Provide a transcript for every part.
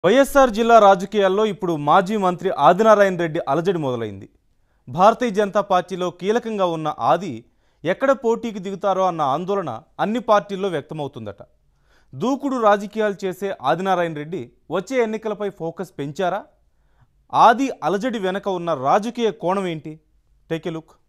వైఎస్ఆర్ జిల్లా రాజకీయాల్లో ఇప్పుడు మాజీ మంత్రి ఆదినారాయణ రెడ్డి అలజడి మొదలైంది భారతీయ జనతా పార్టీలో కీలకంగా ఉన్న ఆది ఎక్కడ పోటీకి దిగుతారో అన్న ఆందోళన అన్ని పార్టీల్లో వ్యక్తమవుతుందట దూకుడు రాజకీయాలు చేసే ఆదినారాయణ రెడ్డి వచ్చే ఎన్నికలపై ఫోకస్ పెంచారా ఆది అలజడి వెనక ఉన్న రాజకీయ కోణం ఏంటి take a look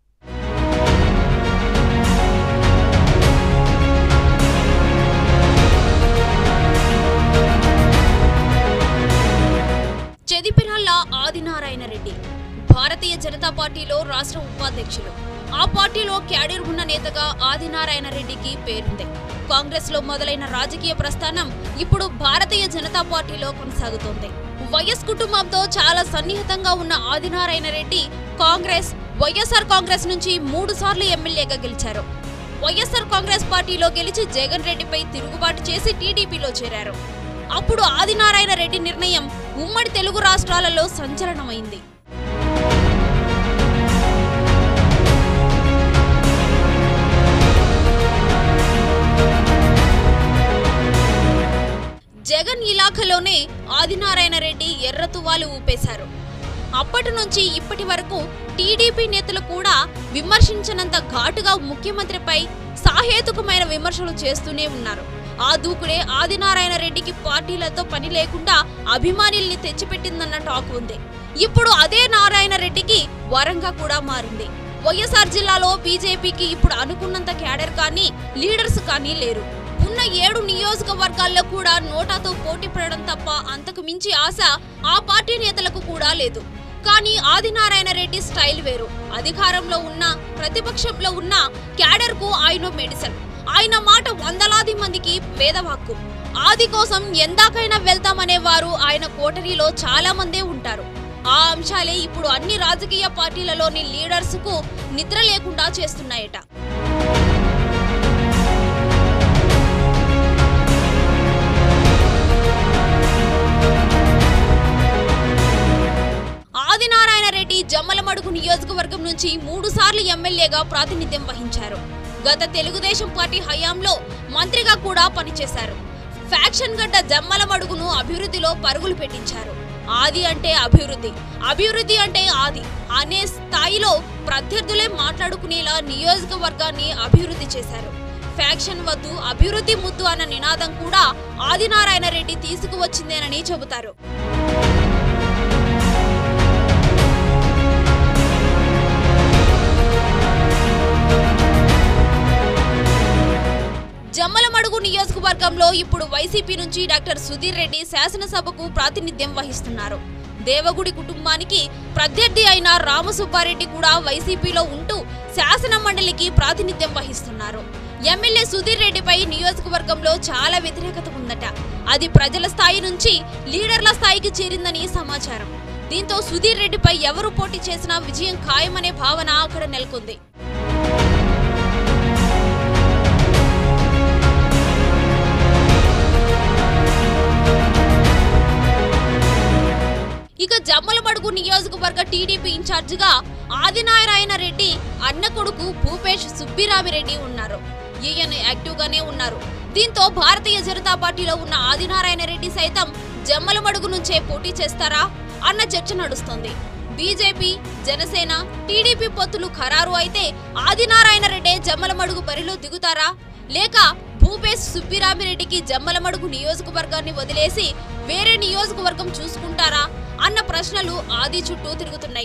Chedipiralla Adinarayana Reddy Bharatiya Janata పార్టీలో రాష్ట్ర ఉపాధ్యక్షులు ఆ పార్టీలో క్యాడర్ ఉన్న నేతగా ఆదినారాయణ రెడ్డికి పేరుంది కాంగ్రెస్ లో మొదలైన రాజకీయ ప్రస్థానం ఇప్పుడు భారతీయ జనతా పార్టీలో కొనసాగుతోంది వైఎస్ కుటుంబంతో చాలా సన్నిహితంగా ఉన్న ఆదినారాయణ రెడ్డి కాంగ్రెస్ వైఎస్ఆర్ కాంగ్రెస్ నుంచి మూడు సార్లు ఎమ్మెల్యేగా గెలిచారు వైఎస్ఆర్ కాంగ్రెస్ పార్టీలో గెలిచి జగన్ రెడ్డిపై తిరుగుబాటు చేసి టీడీపీలో చేరారు అప్పుడు ఆదినారాయణ రెడ్డి నిర్ణయం ఉమ్మడి తెలుగు రాష్ట్రాలలో సంచలనమైంది జగన్ ఇలాఖలోనే ఆదినారాయణ రెడ్డి ఎర్రతువాలు ఊపేశారు అప్పటి నుంచి ఇప్పటి వరకు టీడీపీ నేతలు కూడా విమర్శించనంత ఘాటుగా ముఖ్యమంత్రిపై సాహేతుకమైన విమర్శలు చేస్తూనే ఉన్నారు ఆ దూకుడే ఆదినారాయణ రెడ్డికి పార్టీలతో పని లేకుండా అభిమానుల్ని తెచ్చిపెట్టిందన్న టాక్ ఉంది ఇప్పుడు అదే నారాయణ రెడ్డికి వరంగా కూడా మారింది వైఎస్ఆర్ జిల్లాలో బీజేపీకి ఇప్పుడు అనుకున్నంత క్యాడర్ కానీ లీడర్స్ కానీ లేరు ఉన్న ఏడు నియోజకవర్గాల్లో కూడా నోటాతో పోటీ పడడం తప్ప అంతకు మించి ఆశ ఆ పార్టీ నేతలకు కూడా లేదు కానీ ఆదినారాయణ రెడ్డి స్టైల్ వేరు అధికారంలో ఉన్న ప్రతిపక్షంలో ఉన్న క్యాడర్ కు ఆయన మెడిసిన్ ఆయన మాట వందలాది మందికి వేదవాక్కు ఆది కోసం ఎందాకైనా వెళ్తామనే వారు ఆయన కోటరీలో చాలా మందే ఉంటారు ఆ అంశాలే ఇప్పుడు అన్ని రాజకీయ పార్టీలలోని లీడర్స్ కు నిద్ర లేకుండా చేస్తున్నాయట ఆదినారాయణ రెడ్డి జమ్మలమడుగు నియోజకవర్గం నుంచి మూడు సార్లు ఎమ్మెల్యేగా ప్రాతినిధ్యం వహించారు గత తెలుగుదేశం పార్టీ హయాంలో మంత్రిగా కూడా పనిచేశారు ఫ్యాక్షన్ గడ్డ జమ్మలమడుగును అభివృద్ధిలో పరుగులు పెట్టించారు ఆది అంటే అభివృద్ధి అభివృద్ధి అంటే ఆది అనే స్థాయిలో ప్రత్యర్థులే మాట్లాడుకునేలా నియోజకవర్గాన్ని అభివృద్ధి చేశారు ఫ్యాక్షన్ వద్దు అభివృద్ధి ముద్దు అన్న నినాదం కూడా ఆదినారాయణ రెడ్డి తీసుకువచ్చిందేనని చెబుతారు జమ్మలమడుగు నియోజకవర్గంలో ఇప్పుడు వైసీపీ నుంచి డాక్టర్ సుధీర్ రెడ్డి శాసనసభకు ప్రాతినిధ్యం వహిస్తున్నారు దేవగుడి కుటుంబానికి ప్రత్యర్థి అయిన రామసుబ్బారెడ్డి కూడా వైసీపీలో ఉంటూ శాసన మండలికి ప్రాతినిధ్యం వహిస్తున్నారు ఎమ్మెల్యే సుధీర్ రెడ్డిపై నియోజకవర్గంలో చాలా వ్యతిరేకత ఉందట అది ప్రజల స్థాయి నుంచి లీడర్ల స్థాయికి చేరిందని సమాచారం దీంతో సుధీర్ రెడ్డిపై ఎవరు పోటీ చేసినా విజయం ఖాయమనే భావన అక్కడ నెలకొంది ఇక జమ్మలమడుగు నియోజకవర్గ టీడీపీ ఇన్ఛార్జిగా ఆదినారాయణ రెడ్డి అన్న కొడుకు భూపేష్ సుబ్బిరామిరెడ్డి ఉన్నారు ఈయన యాక్టివ్ గానే ఉన్నారు దీంతో భారతీయ జనతా పార్టీలో ఉన్న ఆదినారాయణ రెడ్డి సైతం జమ్మలమడుగు నుంచే పోటీ చేస్తారా అన్న చర్చ నడుస్తోంది బీజేపీ జనసేన టీడీపీ పొత్తులు ఖరారు అయితే ఆదినారాయణ రెడ్డి జమ్మలమడుగు బరిలో దిగుతారా లేక భూపేష్ సుబ్బిరామిరెడ్డికి జమ్మలమడుగు నియోజకవర్గాన్ని వదిలేసి వేరే నియోజకవర్గం చూసుకుంటారా అన్న ప్రశ్నలు ఆది చుట్టూ తిరుగుతున్నాయి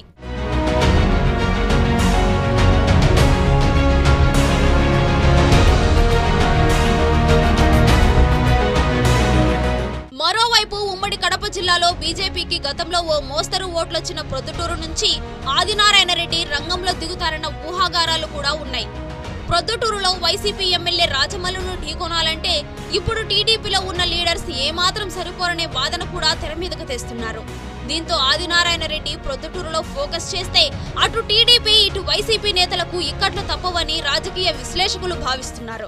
మరోవైపు ఉమ్మడి కడప జిల్లాలో బీజేపీకి గతంలో ఓ మోస్తరు ఓట్లొచ్చిన ప్రొద్దుటూరు నుంచి ఆదినారాయణ రెడ్డి రంగంలో దిగుతారన్న ఊహాగారాలు కూడా ఉన్నాయి ప్రొద్దుటూరులో వైసీపీ ఎమ్మెల్యే రాజమల్లును ఢీకొనాలంటే ఇప్పుడు టీడీపీలో ఉన్న లీడర్స్ ఏమాత్రం సరిపోరనే వాదన కూడా తెర మీదకు తెస్తున్నారు దీంతో ఆదినారాయణ రెడ్డి ప్రొద్దుటూరులో ఫోకస్ చేస్తే అటు టీడీపీ ఇటు వైసీపీ నేతలకు ఇక్కట్లు తప్పవని రాజకీయ విశ్లేషకులు భావిస్తున్నారు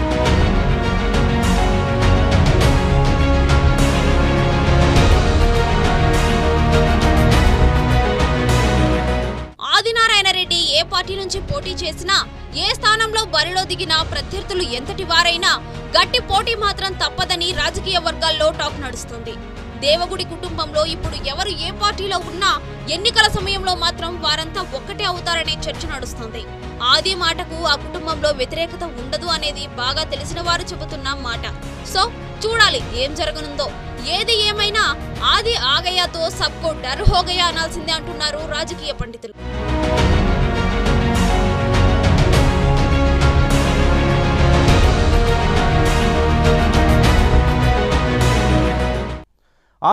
ఆదినారాయణ రెడ్డి ఏ పార్టీ నుంచి పోటీ చేసినా ఏ స్థానంలో బరిలో దిగినా ప్రత్యర్థులు ఎంతటి వారైనా గట్టి పోటీ మాత్రం తప్పదని రాజకీయ వర్గాల్లో టాక్ నడుస్తుంది దేవగుడి కుటుంబంలో ఇప్పుడు ఎవరు ఏ పార్టీలో ఉన్నా ఎన్నికల సమయంలో మాత్రం వారంతా ఒక్కటే అవుతారనే చర్చ నడుస్తుంది ఆది మాటకు ఆ కుటుంబంలో వ్యతిరేకత ఉండదు అనేది బాగా తెలిసిన వారు చెబుతున్న మాట సో చూడాలి ఏం జరగనుందో ఏది ఏమైనా ఆది ఆగయాతో సబ్కో డర్ హోగయా అనాల్సిందే అంటున్నారు రాజకీయ పండితులు